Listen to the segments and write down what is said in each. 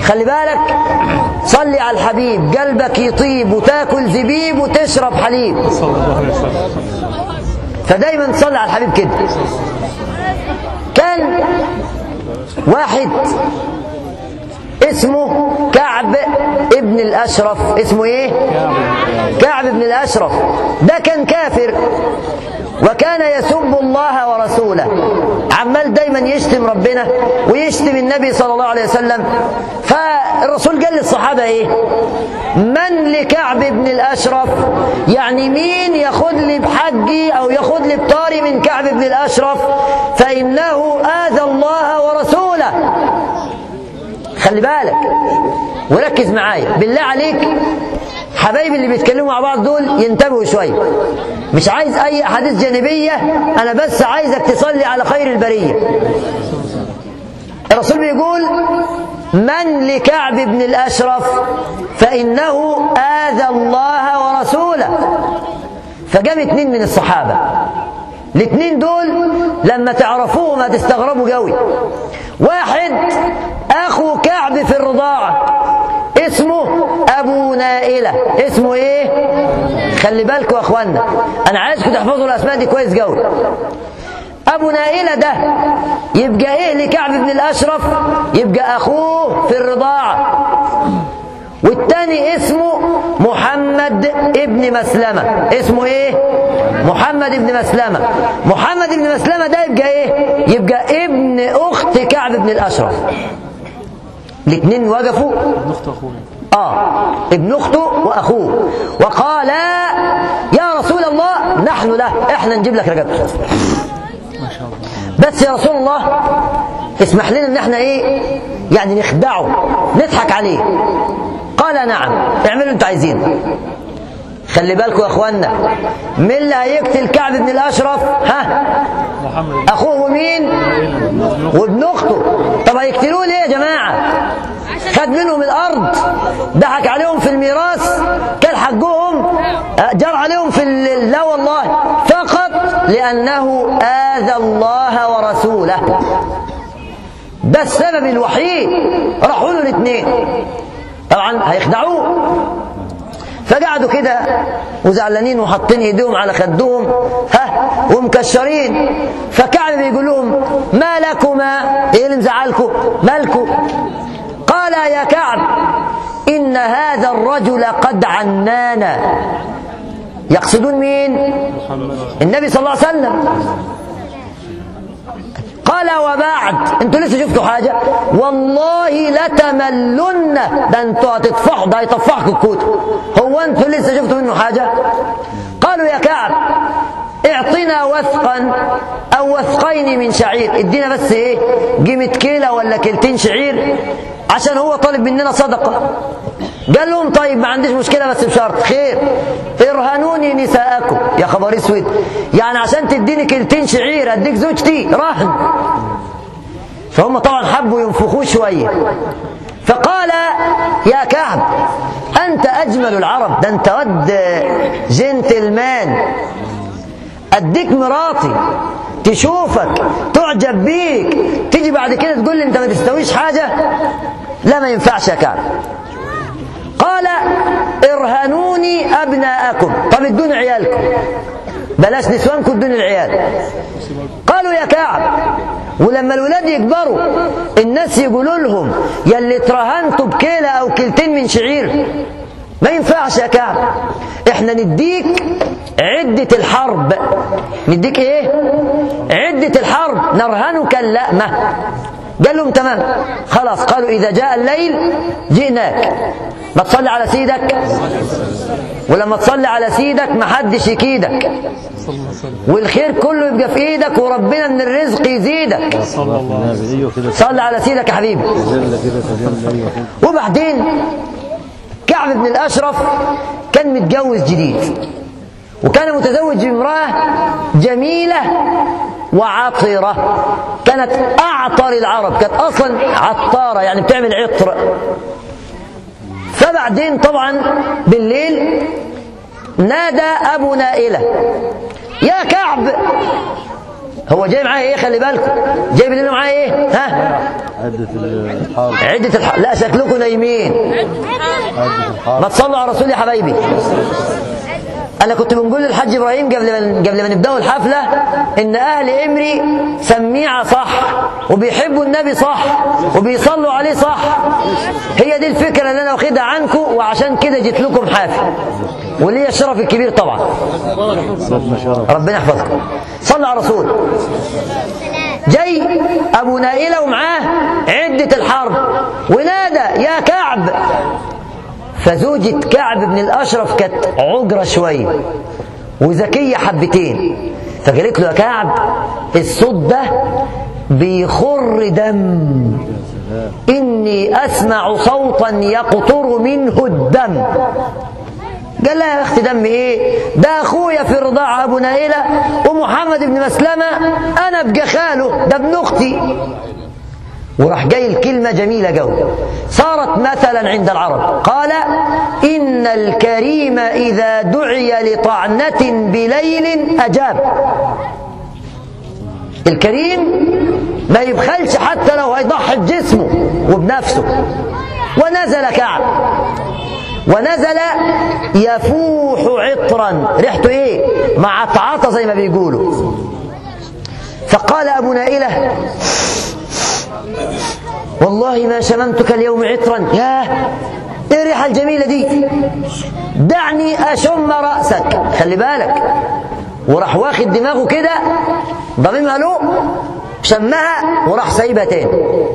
خلي بالك صلي على الحبيب قلبك يطيب وتاكل زبيب وتشرب حليب صلى الله عليه وسلم فدايما تصلي على الحبيب كده كان واحد اسمه كعب ابن الأشرف اسمه ايه كعب ابن الأشرف ده كان كافر وكان يسب الله ورسوله عمال دايما يشتم ربنا ويشتم النبي صلى الله عليه وسلم فالرسول قال للصحابة ايه من لكعب بن الأشرف يعني مين ياخد لي بحجي أو ياخد لي بطاري من كعب بن الأشرف فإنه آذى الله ورسوله خلي بالك وركز معايا بالله عليك حبايبي اللي بيتكلموا مع بعض دول ينتبهوا شويه مش عايز اي احاديث جانبيه انا بس عايزك تصلي على خير البريه الرسول بيقول من لكعب بن الاشرف فانه اذى الله ورسوله فجاب اتنين من الصحابه الاتنين دول لما تعرفوهم هتستغربوا قوي واحد اخو كعب في الرضاعه اسمه ابو نائله اسمه ايه خلي بالكم يا اخوانا انا عايزكم تحفظوا الاسماء دي كويس قوي ابو نائله ده يبقى ايه لكعب بن الاشرف يبقى اخوه في الرضاعه والتاني اسمه محمد ابن مسلمة اسمه ايه محمد ابن مسلمة محمد ابن مسلمة ده يبقى ايه يبقى ابن اخت كعب بن الاشرف الاثنين وقفوا نخت اخويا اه ابن اخته واخوه وقال يا رسول الله نحن له احنا نجيب لك رقبته ما شاء الله بس يا رسول الله اسمح لنا ان احنا ايه يعني نخدعه نضحك عليه قال نعم اعملوا انتوا عايزينه خلي بالكم يا اخوانا مين اللي هيقتل كعب بن الاشرف ها محمد اخوه مين وابن اخته طب هيقتلوه ليه يا جماعه خد منهم الارض ضحك عليهم في الميراث كان حقهم جر عليهم في ال- لا والله فقط لانه اذى الله ورسوله ده السبب الوحيد راحوا له الاثنين طبعا هيخدعوه فقعدوا كده وزعلانين وحاطين ايديهم على خدهم ها ومكشرين فكعب بيقول لهم ما لكما ايه اللي مزعلكم مالكم قال يا كعب ان هذا الرجل قد عنانا يقصدون مين محمد النبي صلى الله عليه وسلم قال وبعد انتوا لسه شفتوا حاجة والله لتملن ده انتوا هتطفحوا ده هيطفحكم الكوت هو انتوا لسه شفتوا منه حاجة قالوا يا كعب اعطنا وثقا او وثقين من شعير ادينا بس ايه قيمة كيلة ولا كيلتين شعير عشان هو طالب مننا صدقة قال لهم طيب ما عنديش مشكلة بس بشرط خير ارهنوني نساءكم يا خبر اسود يعني عشان تديني كيلتين شعير اديك زوجتي رهن فهم طبعا حبوا ينفخوه شوية فقال يا كعب أنت أجمل العرب ده أنت ود جنتلمان أديك مراتي تشوفك تعجب بيك تيجي بعد كده تقول لي أنت ما تستويش حاجة لا ما ينفعش يا كعب قال ارهنوني أبناءكم طب ادوني عيالكم بلاش نسوانكم ادوني العيال قالوا يا كعب ولما الولاد يكبروا الناس يقولوا لهم يا اللي اترهنتوا بكيلة او كيلتين من شعير ما ينفعش يا كعب احنا نديك عدة الحرب نديك ايه عدة الحرب نرهنك اللأمة قال لهم تمام خلاص قالوا إذا جاء الليل جئناك ما تصلي على سيدك ولما تصلي على سيدك ما حدش يكيدك صلى الله عليه وسلم والخير كله يبقى في ايدك وربنا من الرزق يزيدك صلى الله عليه وسلم ايوه كده صلي على سيدك يا حبيبي جل كده تجل ايوه كده وبعدين كعب بن الأشرف كان متجوز جديد وكان متزوج بامرأة جميلة وعطرة كانت أعطر العرب كانت أصلا عطارة يعني بتعمل عطر فبعدين طبعا بالليل نادى أبو نائلة يا كعب هو جاي معاه ايه خلي بالكم جاي بالليل معاه ايه ها عدة الحرب عدة الح... لا شكلكم نايمين عدة الحرب ما تصلوا على الرسول يا حبايبي انا كنت بنقول للحاج ابراهيم قبل ما قبل ما نبداوا الحفله ان اهل امري سميعه صح وبيحبوا النبي صح وبيصلوا عليه صح هي دي الفكره اللي انا واخدها عنكم وعشان كده جيت لكم حافي وليا الشرف الكبير طبعا صدنا شرف ربنا يحفظكم صلى على الرسول جاي ابو نائله ومعاه عده الحرب ونادى يا كعب فزوجة كعب بن الاشرف كانت عجره شويه وذكيه حبتين فقالت له يا كعب الصوت ده بيخر دم اني اسمع صوتا يقطر منه الدم قال لها يا اختي دم ايه ده اخويا في الرضاعه ابو نائله ومحمد بن مسلمه انا ابقى خاله ده ابن اختي وراح جاي الكلمة جميلة قوي صارت مثلا عند العرب قال إن الكريم إذا دعي لطعنة بليل أجاب الكريم ما يبخلش حتى لو هيضحي بجسمه وبنفسه ونزل كعب ونزل يفوح عطرا ريحته ايه معطعطة زي ما بيقولوا فقال ابو نائله والله ما شممتك اليوم عطرا ياه ايه الريحه الجميله دي دعني اشم راسك خلي بالك وراح واخد دماغه كده ضممها له شمها وراح سايبها تاني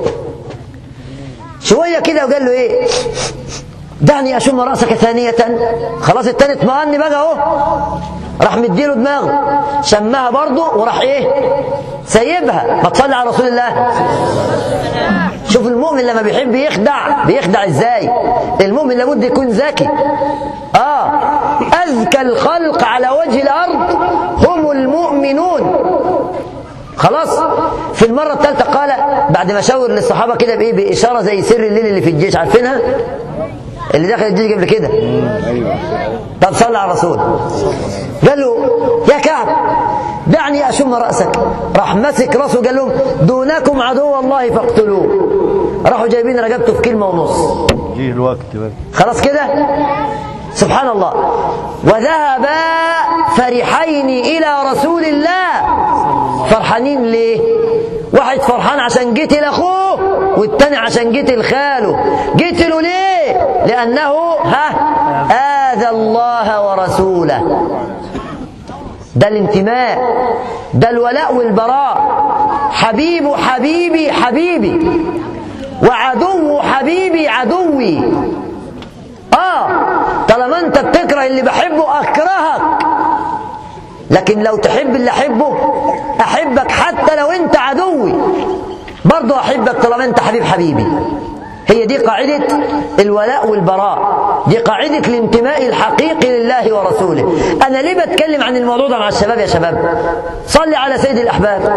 شويه كده وقال له ايه دعني اشم راسك ثانيه خلاص التاني اطمأن بقى اهو راح مديله دماغه شمها برضه وراح ايه سايبها ما تصلي على رسول الله شوف المؤمن لما بيحب يخدع بيخدع ازاي المؤمن لابد يكون ذكي اه اذكى الخلق على وجه الارض هم المؤمنون خلاص في المرة الثالثة قال بعد ما شاور للصحابة كده بإيه بإشارة زي سر الليل اللي في الجيش عارفينها اللي دخل الجيش قبل كده طب صلى على الرسول قال له يا كعب دعني أشم رأسك راح مسك راسه قال لهم دونكم عدو الله فاقتلوه راحوا جايبين رقبته في كلمة ونص جه الوقت بقى خلاص كده سبحان الله وذهبا فرحين إلى رسول الله فرحانين ليه واحد فرحان عشان قتل أخوه والتاني عشان قتل خاله قتلوا ليه لأنه ها آذى الله ورسوله ده الانتماء ده الولاء والبراء حبيب حبيبي حبيبي وعدو حبيبي عدوي اه طالما انت بتكره اللي بحبه اكرهك لكن لو تحب اللي احبه احبك حتى لو انت عدوي برضه احبك طالما انت حبيب حبيبي هي دي قاعدة الولاء والبراء دي قاعدة الانتماء الحقيقي لله ورسوله أنا ليه بتكلم عن الموضوع ده مع الشباب يا شباب صلي على سيد الأحباب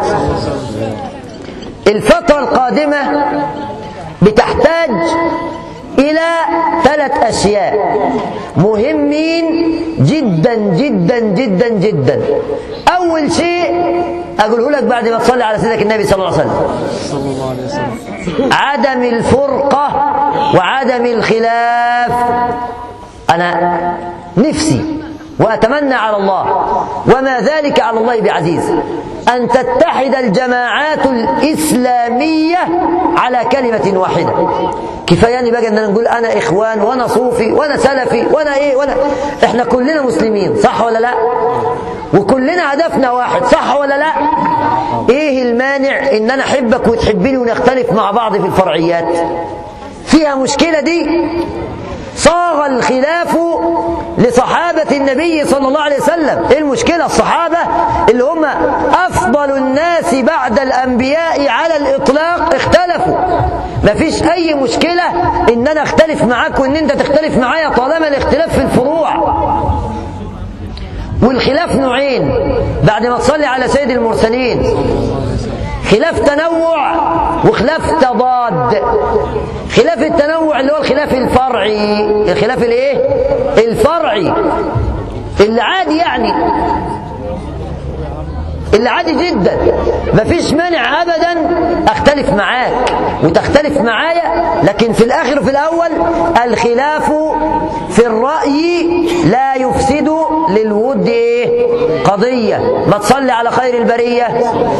الفترة القادمة بتحتاج إلى ثلاث أشياء مهمين جدا جدا جدا جدا أول شيء أقوله لك بعد ما تصلي على سيدك النبي صلى الله عليه وسلم صلى الله عليه وسلم عدم الفرقة وعدم الخلاف أنا نفسي وأتمنى على الله وما ذلك على الله بعزيز أن تتحد الجماعات الإسلامية على كلمة واحدة كفاياني بقى أن نقول أنا إخوان وأنا صوفي وأنا سلفي وأنا إيه وأنا إحنا كلنا مسلمين صح ولا لا وكلنا هدفنا واحد صح ولا لا إيه المانع إن أنا أحبك وتحبني ونختلف مع بعض في الفرعيات فيها مشكلة دي صاغ الخلاف لصحابة النبي صلى الله عليه وسلم ايه المشكلة الصحابة اللي هم أفضل الناس بعد الأنبياء على الإطلاق اختلفوا مفيش أي مشكلة إن أنا أختلف معاك وإن أنت تختلف معايا طالما الاختلاف في الفروع والخلاف نوعين بعد ما تصلي على سيد المرسلين خلاف تنوع وخلاف تضاد خلاف التنوع اللي هو الخلاف الفرعي الخلاف الايه الفرعي اللي عادي يعني اللي عادي جدا مفيش مانع ابدا اختلف معاك وتختلف معايا لكن في الاخر وفي الاول الخلاف في الراي لا يفسد للود ايه قضيه ما تصلي على خير البريه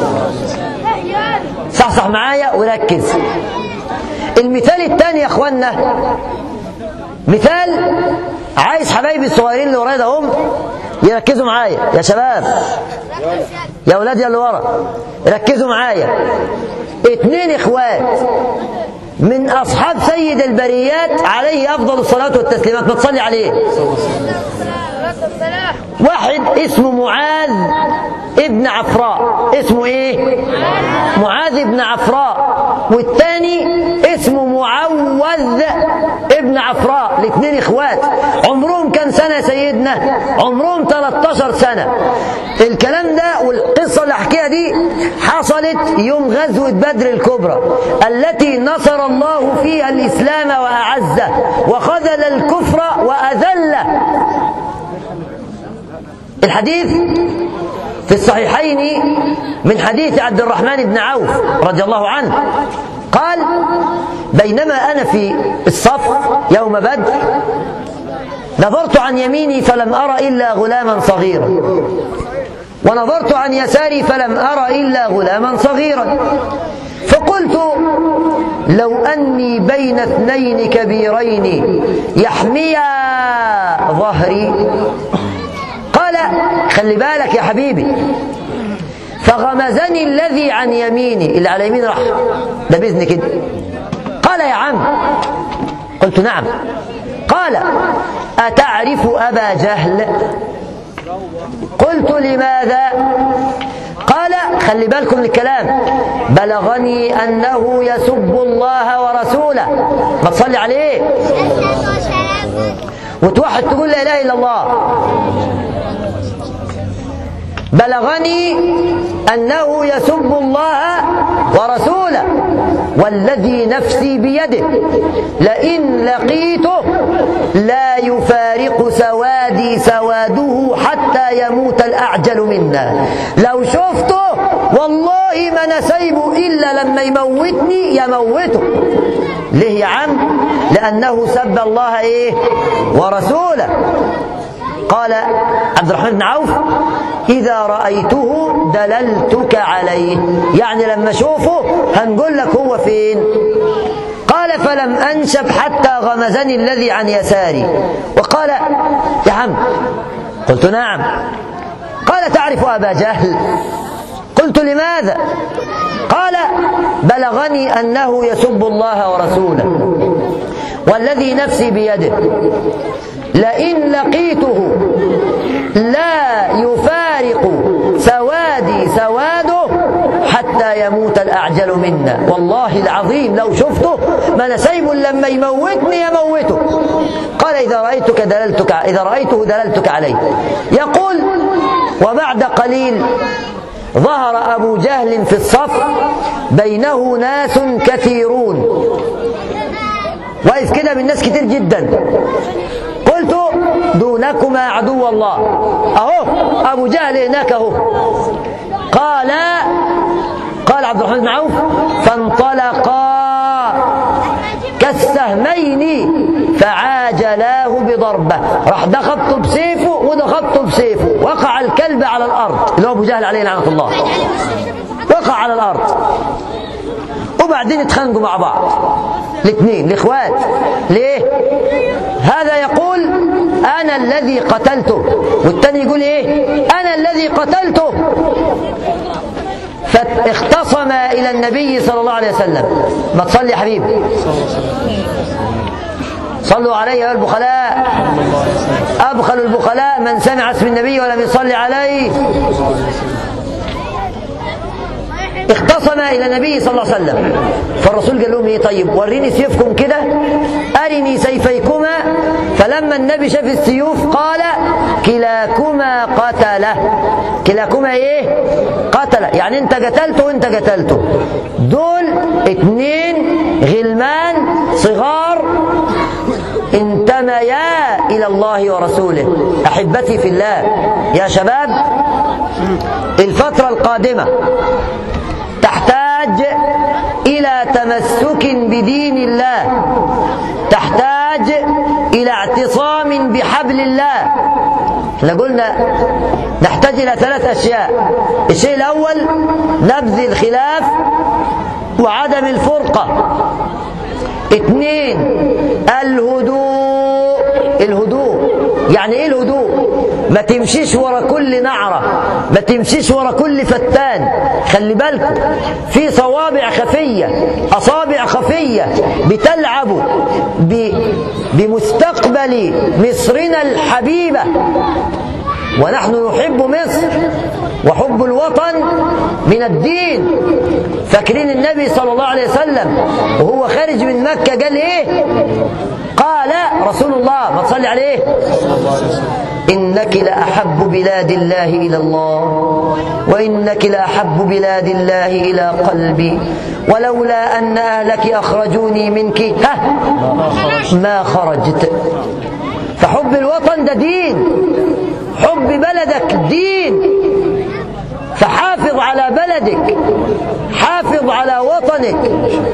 صحصح معايا وركز المثال الثاني يا اخوانا مثال عايز حبايبي الصغيرين اللي ورايا ده هم يركزوا معايا يا شباب يا اولاد يا اللي ورا ركزوا معايا اتنين اخوات من اصحاب سيد البريات عليه افضل الصلاه والتسليمات ما تصلي عليه واحد اسمه معاذ ابن عفراء اسمه ايه معاذ ابن عفراء والتاني اسمه معوذ ابن عفراء الاثنين اخوات عمرهم كم سنة يا سيدنا عمرهم 13 سنة الكلام ده والقصة اللي احكيها دي حصلت يوم غزوة بدر الكبرى التي نصر الله فيها الإسلام وأعزه وخذل الكفر وأذله الحديث في الصحيحين من حديث عبد الرحمن بن عوف رضي الله عنه قال بينما أنا في الصف يوم بدر نظرت عن يميني فلم أرى إلا غلاما صغيرا ونظرت عن يساري فلم أرى إلا غلاما صغيرا فقلت لو أني بين اثنين كبيرين يحميا ظهري قال خلي بالك يا حبيبي فغمزني الذي عن يميني اللي على يمين راح ده بإذن كده قال يا عم قلت نعم قال أتعرف أبا جهل قلت لماذا قال خلي بالكم الكلام بلغني أنه يسب الله ورسوله ما تصلي عليه وتوحد تقول لا إله إلا الله بلغني أنه يسب الله ورسوله والذي نفسي بيده لئن لقيته لا يفارق سوادي سواده حتى يموت الأعجل منا لو شفته والله ما نسيبه إلا لما يموتني يموته ليه يا عم لأنه سب الله إيه ورسوله قال عبد الرحمن بن عوف إذا رأيته دللتك عليه يعني لما أشوفه هنقول لك هو فين قال فلم أنشب حتى غمزني الذي عن يساري وقال يا عم قلت نعم قال تعرف أبا جهل قلت لماذا قال بلغني أنه يسب الله ورسوله والذي نفسي بيده لئن لقيته لا يفارق سوادي سواده حتى يموت الأعجل منا والله العظيم لو شفته ما نسيب لما يموتني يموته قال إذا رأيتك دللتك إذا رأيته دللتك عليه يقول وبعد قليل ظهر أبو جهل في الصف بينه ناس كثيرون واقف كده من ناس كتير جدا قلت دونكما عدو الله اهو ابو جهل هناك اهو قال قال عبد الرحمن بن عوف فانطلقا كالسهمين فعاجلاه بضربه راح ده خبطه بسيفه وده خبطه بسيفه وقع الكلب على الارض اللي هو ابو جهل عليه لعنه الله وقع على الارض وبعدين اتخانقوا مع بعض الاثنين الاخوات ليه هذا يقول انا الذي قتلته والثاني يقول ايه انا الذي قتلته فاختصم الى النبي صلى الله عليه وسلم ما تصلي يا حبيبي صلوا عليه يا البخلاء أبخل البخلاء من سمع اسم النبي ولم يصلي عليه اختصم الى النبي صلى الله عليه وسلم فالرسول قال لهم ايه طيب وريني سيفكم كده ارني سيفيكما فلما النبي شاف السيوف قال كلاكما قتله كلاكما ايه قتله يعني انت قتلته وانت قتلته دول اتنين غلمان صغار انتميا الى الله ورسوله احبتي في الله يا شباب الفترة القادمة تحتاج إلى تمسك بدين الله تحتاج إلى اعتصام بحبل الله احنا قلنا نحتاج إلى ثلاث أشياء الشيء الأول نبذ الخلاف وعدم الفرقة اثنين الهدوء الهدوء يعني ايه الهدوء ما تمشيش ورا كل نعرة ما تمشيش ورا كل فتان خلي بالكم في صوابع خفية أصابع خفية بتلعب ب... بمستقبل مصرنا الحبيبة ونحن نحب مصر وحب الوطن من الدين فاكرين النبي صلى الله عليه وسلم وهو خارج من مكة قال ايه قال رسول الله ما تصلي عليه إنك لأحب بلاد الله إلى الله وإنك لأحب بلاد الله إلى قلبي ولولا أن أهلك أخرجوني منك ها ما خرجت فحب الوطن ده دين حب بلدك دين فحافظ على بلدك حافظ على وطنك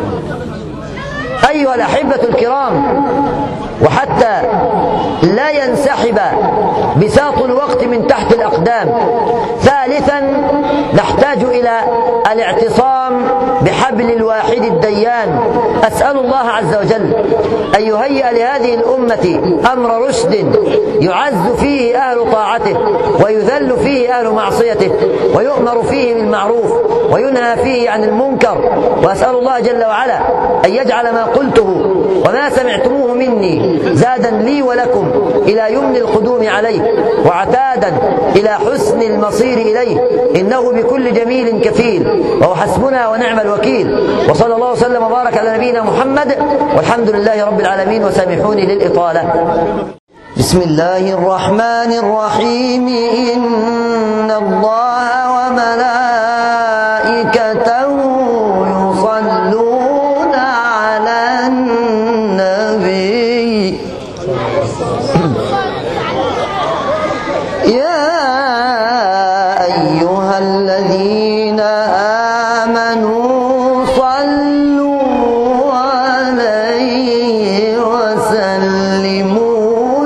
أيها الأحبة الكرام وحتى لا ينسحب بساط الوقت من تحت الأقدام ثالثا نحتاج إلى الاعتصام بحبل الواحد الديان أسأل الله عز وجل أن يهيئ لهذه الأمة أمر رشد يعز فيه أهل طاعته ويذل فيه أهل معصيته ويؤمر فيه بالمعروف وينهى فيه عن المنكر وأسأل الله جل وعلا أن يجعل ما قلته وما سمعتموه مني زادا لي ولكم إلى يمن القدوم عليه وعتادا إلى حسن المصير إليه إنه بكل جميل كفيل وهو حسبنا ونعم الوكيل وصلى الله وسلم وبارك على نبينا محمد والحمد لله رب العالمين وسامحوني للإطالة بسم الله الرحمن الرحيم إن الله وملائكته يصلون على النبي يا أيها الذين آمنوا صلوا عليه وسلموا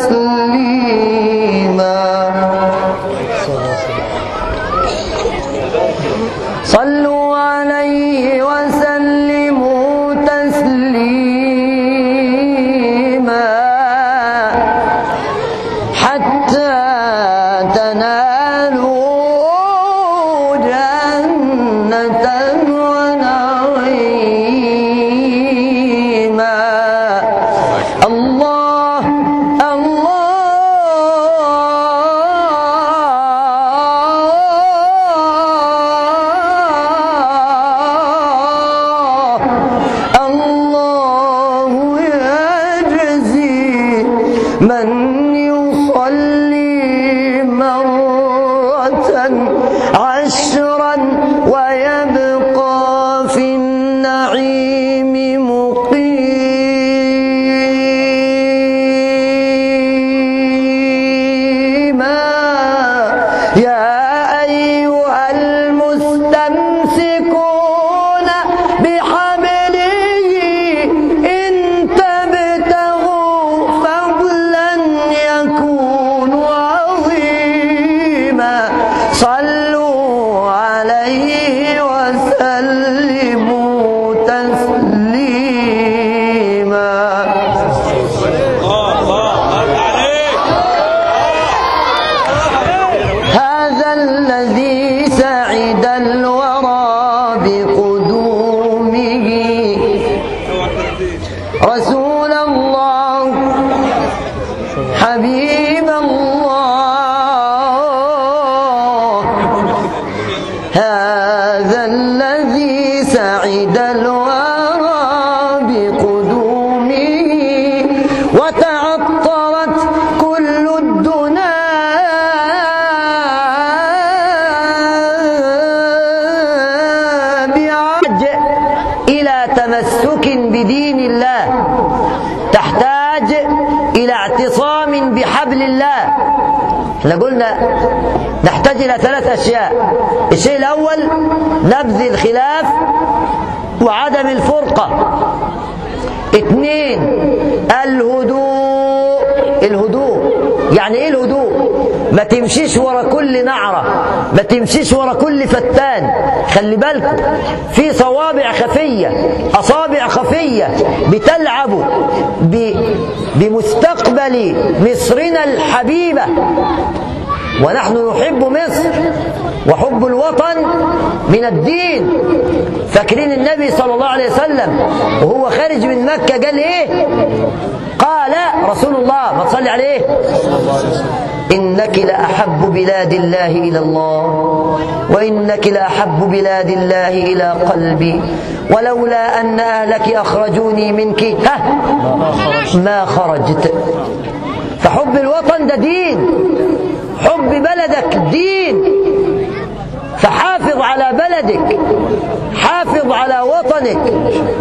تسليما صلوا عليه وسلموا تسليما حتى تنالوا جنة ونعيما الله الله الله يجزي من يصلي مرة عشرا ويبقى في النعيم مقيما يا أيها المستمسكون بحبله إن تبتغوا فضلا يكون عظيما صلوا عليه وسلموا تسليما هذا الذي سعد الورى بقدومه رسول الله حبيب الله هذا الذي سعد الورى بقدومه وتعطرت كل الدنا بعج إلى تمسك بدين الله تحتاج إلى اعتصام بحبل الله احنا قلنا نحتاج إلى ثلاث أشياء الشيء الأول نبذ الخلاف وعدم الفرقة اثنين الهدوء الهدوء يعني ايه الهدوء ما تمشيش ورا كل نعرة ما تمشيش ورا كل فتان خلي بالكم في صوابع خفية أصابع خفية بتلعب ب... بمستقبل مصرنا الحبيبة ونحن نحب مصر وحب الوطن من الدين فاكرين النبي صلى الله عليه وسلم وهو خارج من مكة قال ايه قال رسول الله ما تصلي عليه إنك لأحب بلاد الله إلى الله وإنك لأحب بلاد الله إلى قلبي ولولا أن أهلك أخرجوني منك ها ما خرجت فحب الوطن ده دين حب بلدك دين فحافظ على بلدك حافظ على وطنك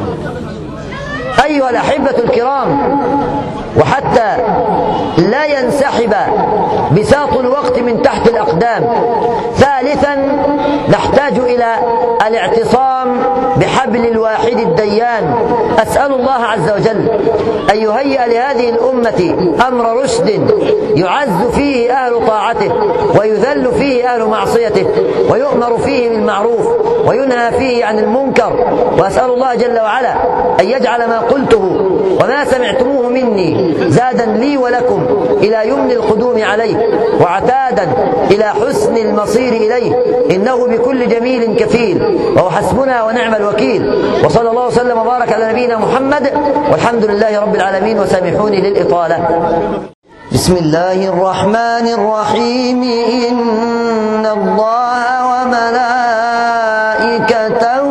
أيها الأحبة الكرام وحتى لا ينسحب بساط الوقت من تحت الأقدام ثالثا نحتاج إلى الاعتصام بحبل الواحد الديان أسأل الله عز وجل أن يهيئ لهذه الأمة أمر رشد يعز فيه أهل طاعته ويذل فيه أهل معصيته ويؤمر فيه بالمعروف وينهى فيه عن المنكر وأسأل الله جل وعلا أن يجعل ما قلته وما سمعتموه مني زادا لي ولكم إلى يمن القدوم عليه وعتادا إلى حسن المصير إليه إنه بكل جميل كفيل وهو حسبنا ونعم الوكيل وصلى الله وسلم وبارك على نبينا محمد والحمد لله رب العالمين وسامحوني للإطالة بسم الله الرحمن الرحيم إن الله وملائكته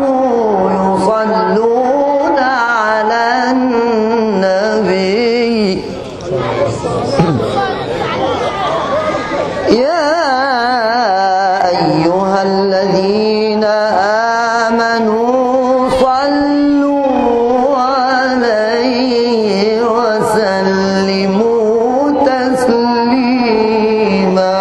يصلون على النبي يا أيها الذين آمنوا صلوا عليه وسلموا تسليما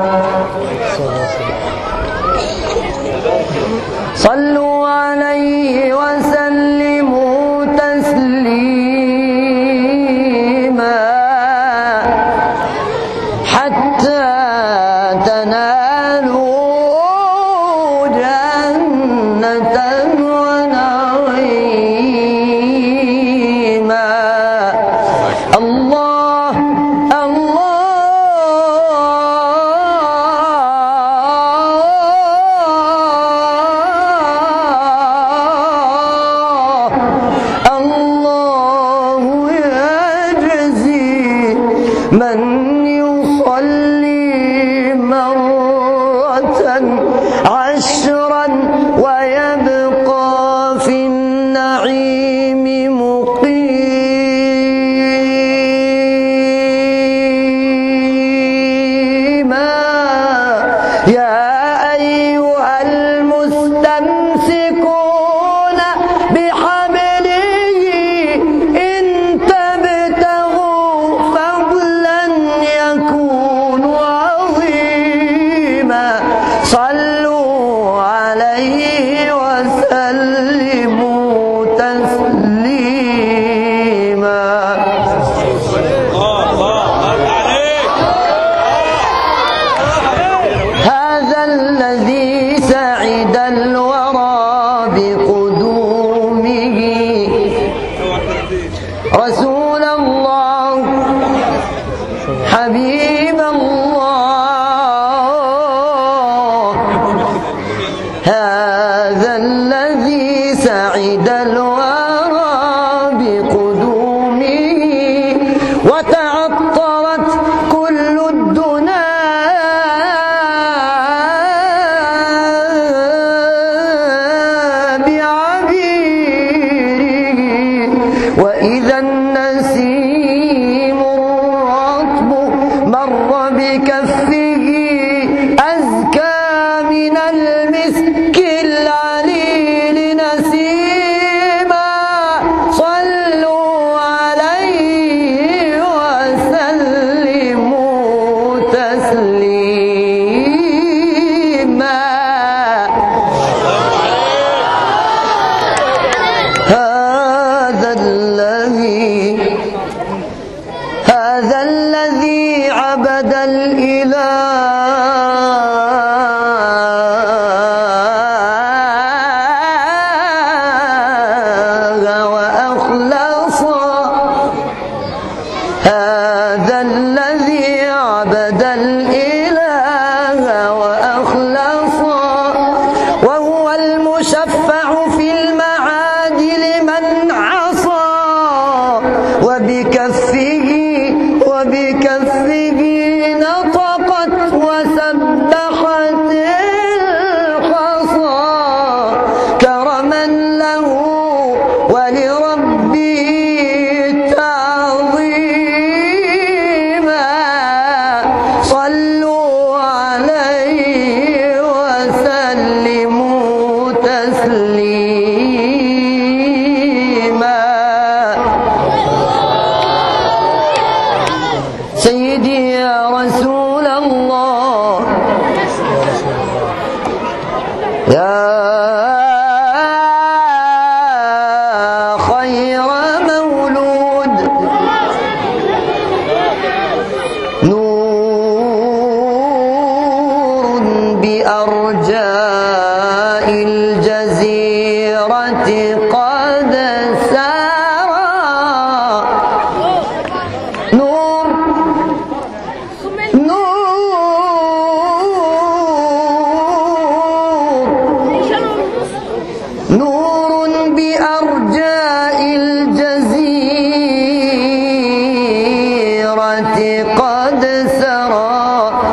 صلوا عليه وسلموا تسليما حتى تنالوا جنة ونعيما الله الله الله يجزي من يصلي مرة عشرا ويبقى في النعيم مقيما يا أيها المستمسكون بحبله إن تبتغوا فضلا يكون عظيما صلوا عليه وسلموا تسليما هذا الذي سعد الورى بقدومه رسول الله حبيب الله هذا الذي سعد الورى بقدومه وتعطرت كل الدنا بعبيره وإذا النسيم الرطب هذا الذي عبد الإله وأخلص هذا الذي عبد الإله وأخلص وهو المشفع في المعاد لمن عصى وبكفه وبكفه نطقت وسبحت الحصى كرما له ولربه تعظيما صلوا عليه وسلموا تسليما سيدي يا رسول الله يا خير مولود نور بأرجاء الجزيرة قد سرى نور نور نور بأرجاء الجزيرة قد سرى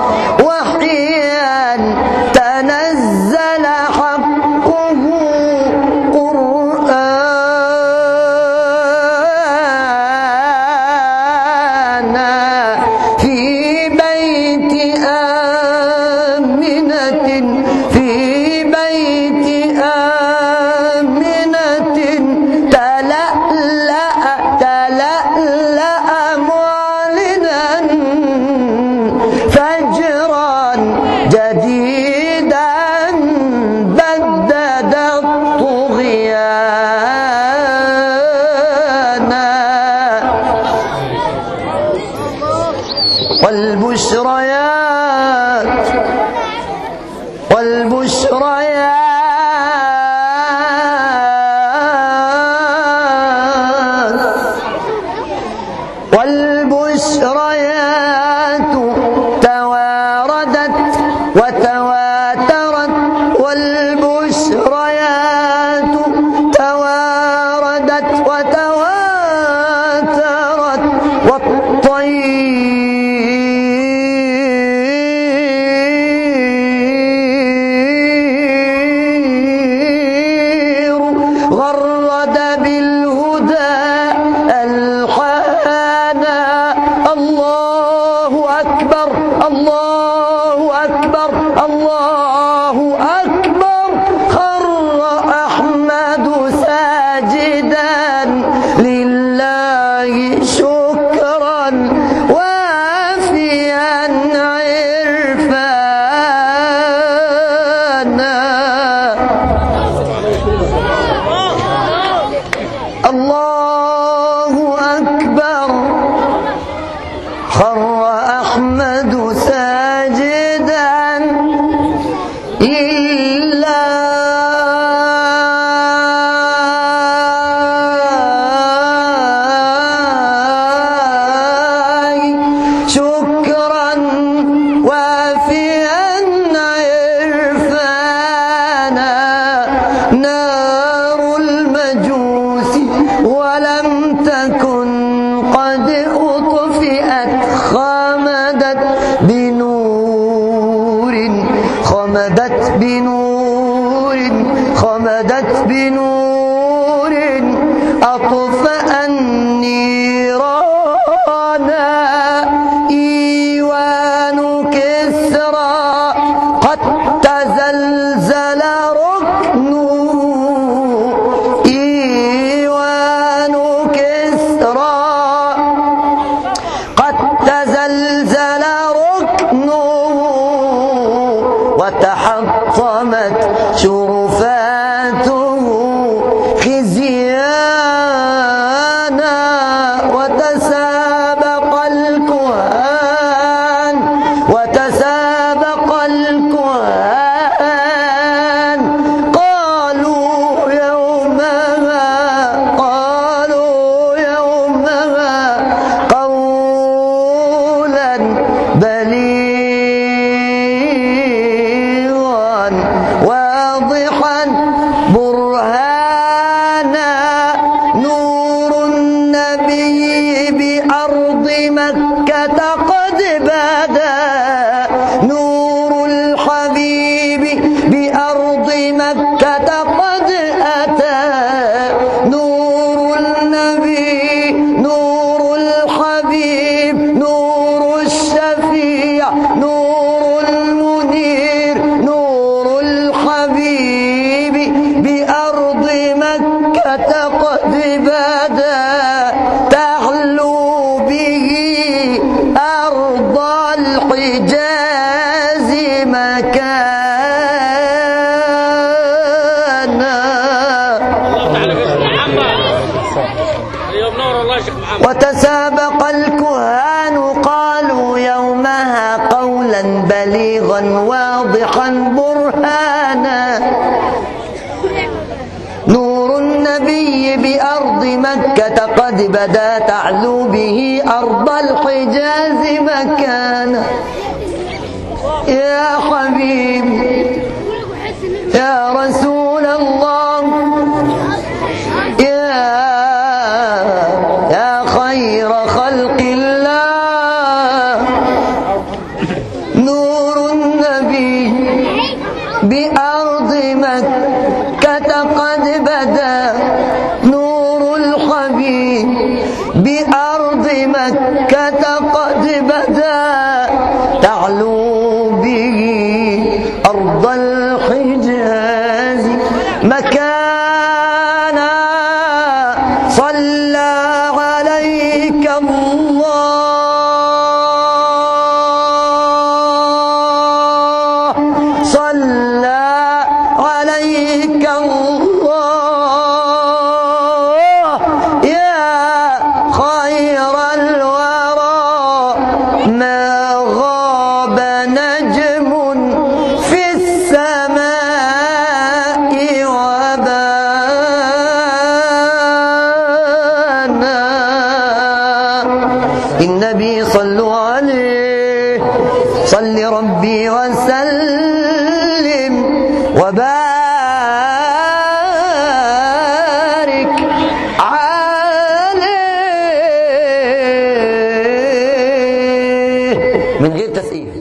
وحيا تنزل حقه قرآنا في بيت آمنة في بيت آمنة تلألأ تلألأ معلنا فجرا جديدا بدد الطغيان والبشريات والبشريات والبشريات تواردت وتواترت والبشريات تواردت وتواترت والطير غرد بالهدى الحانا الله أكبر الله أكبر الله أكبر خر أحمد ساجدا لله شكرا وافيا عرفانا الله أكبر خر أحمد ساجدا لله شكرا وافيا عرفانا نار المجوس ولم تكن قد أطفئت خمدت بنور خمدت بنور خمدت بنور أطفأ النيران إيوان كسرى قد تزلزل ركنه إيوان كسرى بأرض مكة قد بدا نور الحبيب بأرض مكة قد أتى نور النبي نور الحبيب نور الشفيع نور المنير نور الحبيب بأرض مكة قد بدا تعلو به أرض الحجاز مكانا يا منور الله يا شيخ محمد وتسابق الكهان قالوا يومها قولا بليغا واضحا برهانا نور النبي بأرض مكة قد بدا تعلو به أرض الحجاز مكانا يا حبيبي يا رسول الله يا يا خير خلق الله نور النبي بأرض مكة قد بدا نور الحبيب بأرض مكة قد بدا تعلو به أرض الحجاز مكانا صلى عليك الله صلى عليك الله يا خير الورى ما غاب نجم في السماء وبانا النبي صلوا عليه صل ربي وسلم وبارك عليه من غير تسقيف